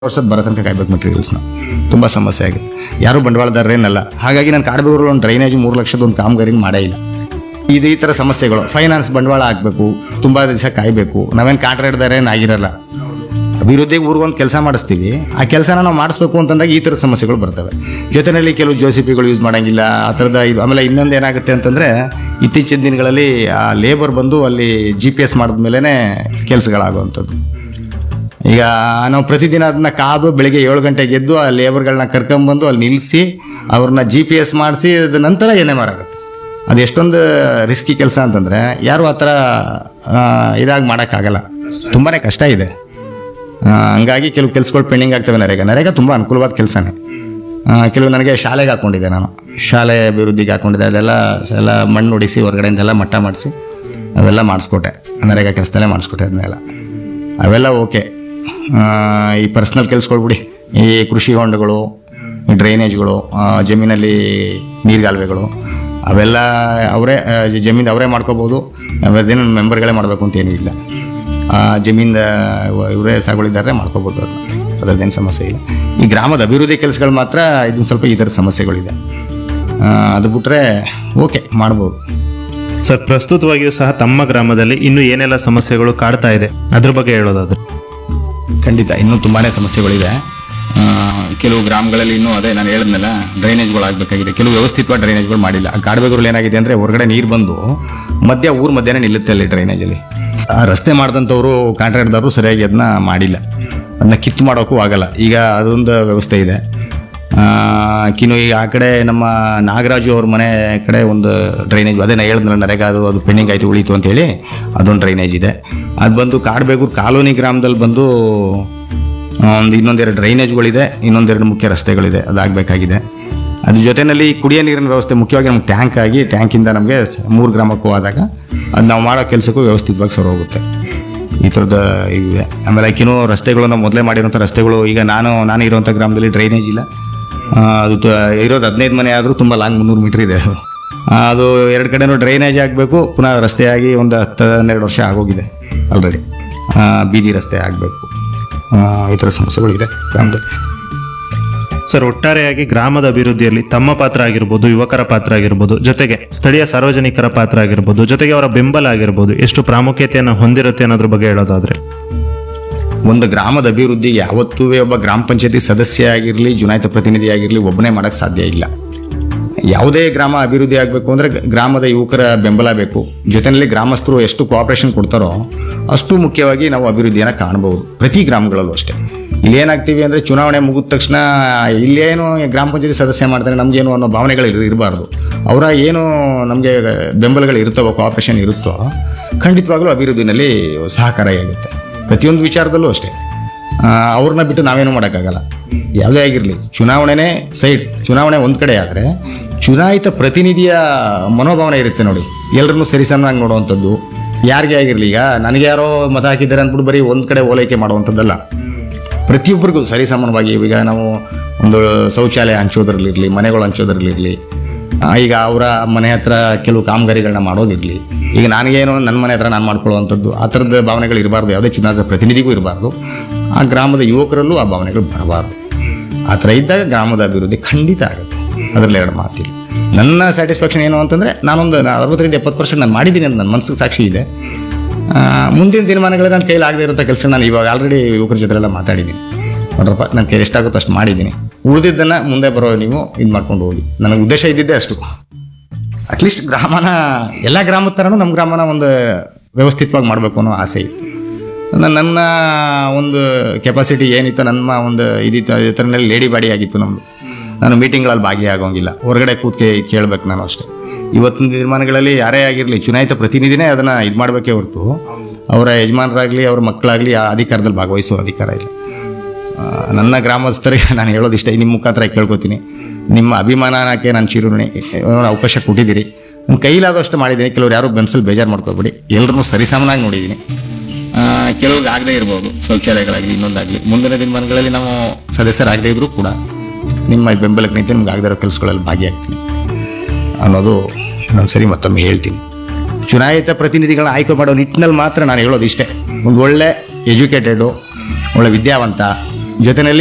ವರ್ಷದ ಬರೋ ತನಕ ಕಾಯ್ಬೇಕು ಮೆಟೀರಿಯಲ್ಸ್ನ ತುಂಬ ಸಮಸ್ಯೆ ಆಗಿದೆ ಯಾರೂ ಬಂಡವಾಳದಾರರೇನಲ್ಲ ಹಾಗಾಗಿ ನಾನು ಕಾಡಬೇಗೂರಲ್ಲಿ ಒಂದು ಡ್ರೈನೇಜ್ ಮೂರು ಲಕ್ಷದ ಒಂದು ಕಾಮಗಾರಿ ಮಾಡೇ ಇಲ್ಲ ಇದು ಈ ಥರ ಸಮಸ್ಯೆಗಳು ಫೈನಾನ್ಸ್ ಬಂಡವಾಳ ಹಾಕಬೇಕು ತುಂಬ ದಿವಸ ಕಾಯಬೇಕು ನಾವೇನು ಕಾಂಟ್ರಾಕ್ಟ್ದಾರೇನು ಆಗಿರಲ್ಲ ಅಭಿವೃದ್ಧಿಗೆ ಊರಿಗೊಂದು ಕೆಲಸ ಮಾಡಿಸ್ತೀವಿ ಆ ಕೆಲಸನ ನಾವು ಮಾಡಿಸ್ಬೇಕು ಅಂತಂದಾಗ ಈ ಥರದ ಸಮಸ್ಯೆಗಳು ಬರ್ತವೆ ಜೊತೆಯಲ್ಲಿ ಕೆಲವು ಜೋಸಿಪಿಗಳು ಯೂಸ್ ಮಾಡೋಂಗಿಲ್ಲ ಆ ಥರದ ಇದು ಆಮೇಲೆ ಇನ್ನೊಂದು ಏನಾಗುತ್ತೆ ಅಂತಂದರೆ ಇತ್ತೀಚಿನ ದಿನಗಳಲ್ಲಿ ಆ ಲೇಬರ್ ಬಂದು ಅಲ್ಲಿ ಜಿ ಪಿ ಎಸ್ ಮಾಡಿದ್ಮೇಲೆ ಕೆಲಸಗಳಾಗುವಂಥದ್ದು ಈಗ ನಾವು ಪ್ರತಿದಿನ ಅದನ್ನ ಕಾದು ಬೆಳಿಗ್ಗೆ ಏಳು ಗಂಟೆಗೆ ಎದ್ದು ಆ ಲೇಬರ್ಗಳನ್ನ ಕರ್ಕೊಂಬಂದು ಅಲ್ಲಿ ನಿಲ್ಲಿಸಿ ಅವ್ರನ್ನ ಜಿ ಪಿ ಎಸ್ ಮಾಡಿಸಿ ಅದ ನಂತರ ಏನೇ ಮಾರಾಗುತ್ತೆ ಅದು ಎಷ್ಟೊಂದು ರಿಸ್ಕಿ ಕೆಲಸ ಅಂತಂದರೆ ಯಾರು ಆ ಥರ ಇದಾಗಿ ಮಾಡೋಕ್ಕಾಗಲ್ಲ ತುಂಬಾ ಕಷ್ಟ ಇದೆ ಆ, ಹಂಗಾಗಿ ಕೆಲವು ಕೆಲಸಗಳು ಪೆಂಡಿಂಗ್ ಆಗ್ತವೆ ನರೇಗಾ ನರೇಗಾ ತುಂಬ ಅನುಕೂಲವಾದ ಕೆಲಸನೇ ಕೆಲವು ನನಗೆ ಶಾಲೆಗೆ ಹಾಕ್ಕೊಂಡಿದ್ದೆ ನಾನು ಶಾಲೆ ಅಭಿವೃದ್ಧಿಗೆ ಹಾಕ್ಕೊಂಡಿದ್ದೆ ಅದೆಲ್ಲ ಎಲ್ಲ ಮಣ್ಣು ಹೊಡಿಸಿ ಹೊರಗಡೆಯಿಂದೆಲ್ಲ ಮಟ್ಟ ಮಾಡಿಸಿ ಅವೆಲ್ಲ ಮಾಡಿಸ್ಕೊಟ್ಟೆ ನರೇಗಾ ಕೆಲಸದಲ್ಲೇ ಮಾಡಿಸ್ಕೊಟ್ಟೆ ಅದನ್ನೆಲ್ಲ ಅವೆಲ್ಲ ಓಕೆ ಆ, ಈ ಪರ್ಸ್ನಲ್ ಕೆಲ್ಸಗಳು ಬಿಡಿ ಈ ಕೃಷಿ ಹೊಂಡಗಳು ಈ ಡ್ರೈನೇಜ್ಗಳು ಆ, ಜಮೀನಲ್ಲಿ ನೀರ್ಗಾಲುವೆಗಳು ಅವೆಲ್ಲ ಅವರೇ ಜಮೀನು ಅವರೇ ಮಾಡ್ಕೋಬೋದು ಅವೇನು ಮೆಂಬರ್ಗಳೇ ಮಾಡಬೇಕು ಅಂತ ಏನೂ ಇಲ್ಲ ಆ, ಜಮೀನ್ ಇವರೇ ಸಾಗುಳಿದ್ದಾರೆ ಮಾಡ್ಕೋಬೋದು ಅದನ್ನ ಅದರದ್ದೇನು ಸಮಸ್ಯೆ ಇಲ್ಲ ಈ ಗ್ರಾಮದ ಅಭಿವೃದ್ಧಿ ಕೆಲಸಗಳು ಮಾತ್ರ ಇದೊಂದು ಸ್ವಲ್ಪ ಈ ಥರದ ಸಮಸ್ಯೆಗಳಿದೆ ಆ, ಅದು ಬಿಟ್ಟರೆ ಓಕೆ ಮಾಡ್ಬೋದು ಸರ್ ಪ್ರಸ್ತುತವಾಗಿಯೂ ಸಹ ತಮ್ಮ ಗ್ರಾಮದಲ್ಲಿ ಇನ್ನು ಏನೆಲ್ಲ ಸಮಸ್ಯೆಗಳು ಕಾಡ್ತಾ ಇದೆ ಅದ್ರ ಬಗ್ಗೆ ಹೇಳೋದಾದ್ರೆ ಖಂಡಿತ ಇನ್ನೂ ತುಂಬಾ ಸಮಸ್ಯೆಗಳಿದೆ ಆ, ಕೆಲವು ಗ್ರಾಮಗಳಲ್ಲಿ ಇನ್ನೂ ಅದೇ ನಾನು ಹೇಳಿದ್ನಲ್ಲ ಡ್ರೈನೇಜ್ಗಳು ಆಗಬೇಕಾಗಿದೆ ಕೆಲವು ವ್ಯವಸ್ಥಿತವಾದ ಡ್ರೈನೇಜ್ಗಳು ಮಾಡಿಲ್ಲ ಆ ಕಾಡಬೇಗೂರಲ್ಲಿ ಏನಾಗಿದೆ ಅಂದರೆ ಹೊರಗಡೆ ನೀರು ಬಂದು ಮಧ್ಯ ಊರ ಮಧ್ಯನೇ ನಿಲ್ಲುತ್ತೆ ಅಲ್ಲಿ ಡ್ರೈನೇಜಲ್ಲಿ ಆ ರಸ್ತೆ ಮಾಡಿದಂಥವ್ರು ಕಾಂಟ್ರಾಕ್ಟ್ದವರು ಸರಿಯಾಗಿ ಅದನ್ನ ಮಾಡಿಲ್ಲ ಅದನ್ನ ಕಿತ್ತು ಮಾಡೋಕ್ಕೂ ಆಗಲ್ಲ ಈಗ ಅದೊಂದು ವ್ಯವಸ್ಥೆ ಇದೆ ಆ, ಕಿನ್ನು ಈಗ ಆ ಕಡೆ ನಮ್ಮ ನಾಗರಾಜು ಅವ್ರ ಮನೆ ಕಡೆ ಒಂದು ಡ್ರೈನೇಜ್ ಅದೇ ನಾ ಹೇಳಿದ್ನಲ್ಲ ನರೇಗಾ ಅದು ಅದು ಪೆಂಡಿಂಗ್ ಆಯಿತು ಉಳೀತು ಅಂತೇಳಿ ಅದೊಂದು ಡ್ರೈನೇಜ್ ಇದೆ ಅದು ಬಂದು ಕಾಡಬೇಗೂರು ಕಾಲೋನಿ ಗ್ರಾಮದಲ್ಲಿ ಬಂದು ಒಂದು ಇನ್ನೊಂದೆರಡು ಡ್ರೈನೇಜ್ಗಳಿದೆ ಇನ್ನೊಂದೆರಡು ಮುಖ್ಯ ರಸ್ತೆಗಳಿದೆ ಅದಾಗಬೇಕಾಗಿದೆ ಅದ್ರ ಜೊತೆಯಲ್ಲಿ ಕುಡಿಯೋ ನೀರಿನ ವ್ಯವಸ್ಥೆ ಮುಖ್ಯವಾಗಿ ನಮ್ಗೆ ಟ್ಯಾಂಕ್ ಆಗಿ ಟ್ಯಾಂಕಿಂದ ನಮಗೆ ಮೂರು ಗ್ರಾಮಕ್ಕೂ ಆದಾಗ ಅದು ನಾವು ಮಾಡೋ ಕೆಲಸಕ್ಕೂ ವ್ಯವಸ್ಥಿತವಾಗಿ ಸರ್ ಹೋಗುತ್ತೆ ಈ ಥರದ ಇವೆ ಆಮೇಲೆ ಕಿನ್ನು ರಸ್ತೆಗಳು ನಾವು ಮೊದಲೇ ಮಾಡಿರೋಂಥ ರಸ್ತೆಗಳು ಈಗ ನಾನು ನಾನು ಇರೋಂಥ ಗ್ರಾಮದಲ್ಲಿ ಡ್ರೈನೇಜ್ ಇಲ್ಲ ಆ, ಅದು ತ- ಇರೋದು ಹದಿನೈದು ಮನೆ ಆದರೂ ತುಂಬ ಲಾಂಗ್ ಮುನ್ನೂರು ಮೀಟ್ರ್ ಇದೆ ಅದು ಆ, ಅದು ಎರಡು ಕಡೆನೂ ಡ್ರೈನೇಜ್ ಆಗಬೇಕು ಪುನಃ ರಸ್ತೆಯಾಗಿ ಒಂದು ಹತ್ತು ಹನ್ನೆರಡು ವರ್ಷ ಆಗೋಗಿದೆ ಆಲ್ರೆಡಿ ಬೀದಿ ರಸ್ತೆ ಆಗಬೇಕು ಈ ಥರ ಸಮಸ್ಯೆಗಳಿದೆ ಗ್ರಾಮದಲ್ಲಿ ಸರ್ ಒಟ್ಟಾರೆಯಾಗಿ ಗ್ರಾಮದ ಅಭಿವೃದ್ಧಿಯಲ್ಲಿ ತಮ್ಮ ಪಾತ್ರ ಆಗಿರ್ಬೋದು ಯುವಕರ ಪಾತ್ರ ಆಗಿರ್ಬೋದು ಜೊತೆಗೆ ಸ್ಥಳೀಯ ಸಾರ್ವಜನಿಕರ ಪಾತ್ರ ಆಗಿರ್ಬೋದು ಜೊತೆಗೆ ಅವರ ಬೆಂಬಲ ಆಗಿರ್ಬೋದು ಎಷ್ಟು ಪ್ರಾಮುಖ್ಯತೆಯನ್ನು ಹೊಂದಿರುತ್ತೆ ಅನ್ನೋದ್ರ ಬಗ್ಗೆ ಹೇಳೋದಾದ್ರೆ ಒಂದು ಗ್ರಾಮದ ಅಭಿವೃದ್ಧಿಗೆ ಯಾವತ್ತೂ ಒಬ್ಬ ಗ್ರಾಮ ಪಂಚಾಯತಿ ಸದಸ್ಯ ಆಗಿರಲಿ ಚುನಾಯಿತ ಪ್ರತಿನಿಧಿ ಆಗಿರಲಿ ಒಬ್ಬನೇ ಮಾಡೋಕ್ಕೆ ಸಾಧ್ಯ ಇಲ್ಲ ಯಾವುದೇ ಗ್ರಾಮ ಅಭಿವೃದ್ಧಿ ಆಗಬೇಕು ಅಂದರೆ ಗ್ರಾಮದ ಯುವಕರ ಬೆಂಬಲ ಬೇಕು ಜೊತೆಯಲ್ಲಿ ಗ್ರಾಮಸ್ಥರು ಎಷ್ಟು ಕೋಆಪರೇಷನ್ ಕೊಡ್ತಾರೋ ಅಷ್ಟು ಮುಖ್ಯವಾಗಿ ನಾವು ಅಭಿವೃದ್ಧಿಯನ್ನು ಕಾಣಬಹುದು ಪ್ರತಿ ಗ್ರಾಮಗಳಲ್ಲೂ ಅಷ್ಟೇ ಇಲ್ಲಿ ಏನಾಗ್ತೀವಿ ಅಂದರೆ ಚುನಾವಣೆ ಮುಗಿದ ತಕ್ಷಣ ಇಲ್ಲೇನು ಗ್ರಾಮ ಪಂಚಾಯತಿ ಸದಸ್ಯ ಮಾಡ್ತಾರೆ ನಮಗೇನು ಅನ್ನೋ ಭಾವನೆಗಳು ಇರ್- ಇರಬಾರ್ದು ಅವರ ಏನು ನಮಗೆ ಬೆಂಬಲಗಳು ಇರುತ್ತವೋ ಕೋಆಪರೇಷನ್ ಇರುತ್ತೋ ಖಂಡಿತವಾಗ್ಲೂ ಅಭಿವೃದ್ಧಿನಲ್ಲಿ ಸಹಕಾರಿಯಾಗುತ್ತೆ ಪ್ರತಿಯೊಂದು ವಿಚಾರದಲ್ಲೂ ಅಷ್ಟೇ ಆ, ಅವ್ರನ್ನ ಬಿಟ್ಟು ನಾವೇನು ಮಾಡೋಕ್ಕಾಗಲ್ಲ ಯಾವುದೇ ಆಗಿರಲಿ ಚುನಾವಣೆನೇ ಸೈಡ್ ಚುನಾವಣೆ ಒಂದು ಕಡೆ ಆದರೆ ಚುನಾಯಿತ ಪ್ರತಿನಿಧಿಯ ಮನೋಭಾವನೆ ಇರುತ್ತೆ ನೋಡಿ ಎಲ್ಲರನ್ನೂ ಸರಿಸಮನಾಗಿ ನೋಡುವಂಥದ್ದು ಯಾರಿಗೆ ಆಗಿರಲಿ ಈಗ ನನಗೆ ಯಾರೋ ಮತ ಹಾಕಿದ್ದಾರೆ ಅಂದ್ಬಿಟ್ಟು ಬರೀ ಒಂದು ಕಡೆ ಓಲೈಕೆ ಮಾಡುವಂಥದ್ದಲ್ಲ ಪ್ರತಿಯೊಬ್ಬರಿಗೂ ಸರಿಸಮಾನವಾಗಿ ಈಗ ನಾವು ಒಂದು ಶೌಚಾಲಯ ಹಂಚೋದ್ರಲ್ಲಿರಲಿ ಮನೆಗಳು ಹಂಚೋದ್ರಲ್ಲಿರಲಿ ಆ, ಈಗ ಅವರ ಮನೆ ಹತ್ರ ಕೆಲವು ಕಾಮಗಾರಿಗಳನ್ನ ಮಾಡೋದಿರಲಿ ಈಗ ನನಗೇನು ನನ್ನ ಮನೆ ಹತ್ರ ನಾನು ಮಾಡ್ಕೊಳ್ಳುವಂಥದ್ದು ಆ ಥರದ ಭಾವನೆಗಳು ಇರಬಾರ್ದು ಯಾವುದೇ ಚುನಾಯಿತ ಪ್ರತಿನಿಧಿಗೂ ಇರಬಾರ್ದು ಆ ಗ್ರಾಮದ ಯುವಕರಲ್ಲೂ ಆ ಭಾವನೆಗಳು ಬರಬಾರ್ದು ಆ ಥರ ಇದ್ದಾಗ ಗ್ರಾಮದ ಅಭಿವೃದ್ಧಿ ಖಂಡಿತ ಆಗುತ್ತೆ ಅದರಲ್ಲಿ ಎರಡು ಮಾತಿಲ್ಲ ನನ್ನ ಸ್ಯಾಟಿಸ್ಫ್ಯಾಕ್ಷನ್ ಏನು ಅಂತಂದರೆ ನಾನೊಂದು ನಾ ಅರವತ್ತರಿಂದ ಎಪ್ಪತ್ತು ಪರ್ಸೆಂಟ್ ನಾನು ಮಾಡಿದ್ದೀನಿ ಅಂತ ನನ್ನ ಮನಸ್ಸಿಗೆ ಸಾಕ್ಷಿ ಇದೆ ಆ, ಮುಂದಿನ ದಿನಮಾನಗಳಲ್ಲಿ ನನ್ನ ಕೈಲಿ ಆಗದೆ ಇರೋಂಥ ಕೆಲಸ ನಾನು ಇವಾಗ ಆಲ್ರೆಡಿ ಯುವಕರ ಜೊತೆ ಎಲ್ಲ ಮಾತಾಡಿದ್ದೀನಿ ನೋಡ್ರಪ್ಪ ನನ್ನ ಕೈ ಎಷ್ಟಾಗುತ್ತೋ ಅಷ್ಟು ಮಾಡಿದ್ದೀನಿ ಉಳಿದಿದ್ದನ್ನು ಮುಂದೆ ಬರೋ ನೀವು ಇದು ಮಾಡ್ಕೊಂಡು ಹೋಗಿ ನನಗೆ ಉದ್ದೇಶ ಇದ್ದಿದ್ದೇ ಅಷ್ಟು ಅಟ್ಲೀಸ್ಟ್ ಗ್ರಾಮನ ಎಲ್ಲ ಗ್ರಾಮದ ಥರನೂ ನಮ್ಮ ಗ್ರಾಮನ ಒಂದು ವ್ಯವಸ್ಥಿತವಾಗಿ ಮಾಡಬೇಕು ಅನ್ನೋ ಆಸೆ ಇತ್ತು ನನ್ನ ನನ್ನ ಒಂದು ಕೆಪಾಸಿಟಿ ಏನಿತ್ತು ನನ್ನ ಒಂದು ಇದಿತ್ತು ಇದರಲ್ಲಿ ಲೇಡಿ ಬಾಡಿ ಆಗಿತ್ತು ನಮ್ಮದು ನಾನು ಮೀಟಿಂಗ್ಗಳಲ್ಲಿ ಭಾಗಿಯಾಗೋಂಗಿಲ್ಲ ಹೊರಗಡೆ ಕೂತ್ಕೆ ಕೇಳಬೇಕು ನಾನು ಅಷ್ಟೇ ಇವತ್ತಿನ ನಿರ್ಮಾಣಗಳಲ್ಲಿ ಯಾರೇ ಆಗಿರಲಿ ಚುನಾಯಿತ ಪ್ರತಿನಿಧಿನೇ ಅದನ್ನು ಇದು ಮಾಡಬೇಕೇ ಹೊರತು ಅವರ ಯಜಮಾನರಾಗಲಿ ಅವ್ರ ಮಕ್ಕಳಾಗಲಿ ಆ ಅಧಿಕಾರದಲ್ಲಿ ಭಾಗವಹಿಸುವ ಅಧಿಕಾರ ಇಲ್ಲ ಆ, ನನ್ನ ಗ್ರಾಮಸ್ಥರಿಗೆ ನಾನು ಹೇಳೋದಿಷ್ಟ ನಿಮ್ಮ ಮುಖಾಂತರ ಕೇಳ್ಕೊತೀನಿ ನಿಮ್ಮ ಅಭಿಮಾನಕ್ಕೆ ನಾನು ಚಿರುಣಿ ಅವಕಾಶ ಕೊಟ್ಟಿದ್ದೀರಿ ನನ್ನ ಕೈಲಾದಷ್ಟು ಮಾಡಿದ್ದೀನಿ ಕೆಲವ್ರು ಯಾರು ಬೆನ್ಸಲ್ಲಿ ಬೇಜಾರು ಮಾಡ್ಕೋಬೇಡಿ ಎಲ್ಲರನ್ನೂ ಸರಿಸಮನಾಗಿ ನೋಡಿದ್ದೀನಿ ಆ, ಕೆಲವ್ರಿಗೆ ಆಗದೇ ಇರ್ಬೋದು ಶೌಚಾಲಯಗಳಾಗಲಿ ಇನ್ನೊಂದಾಗಲಿ ಮುಂದಿನ ದಿನಮಾನಗಳಲ್ಲಿ ನಾವು ಸದಸ್ಯರಾಗದೇ ಇದ್ರೂ ಕೂಡ ನಿಮ್ಮ ಬೆಂಬಲಕ್ಕೆ ನಿಂತು ನಿಮ್ಗೆ ಆಗದೇ ಇರೋ ಕೆಲಸಗಳಲ್ಲಿ ಭಾಗಿಯಾಗ್ತೀನಿ ಅನ್ನೋದು ಇನ್ನೊಂದು ಸರಿ ಮತ್ತೊಮ್ಮೆ ಹೇಳ್ತೀನಿ ಚುನಾಯಿತ ಪ್ರತಿನಿಧಿಗಳನ್ನ ಆಯ್ಕೆ ಮಾಡೋ ನಿಟ್ಟಿನಲ್ಲಿ ಮಾತ್ರ ನಾನು ಹೇಳೋದು ಇಷ್ಟೇ ಒಂದು ಒಳ್ಳೆ ಎಜುಕೇಟೆಡು ಒಳ್ಳೆ ವಿದ್ಯಾವಂತ ಜೊತೆಯಲ್ಲಿ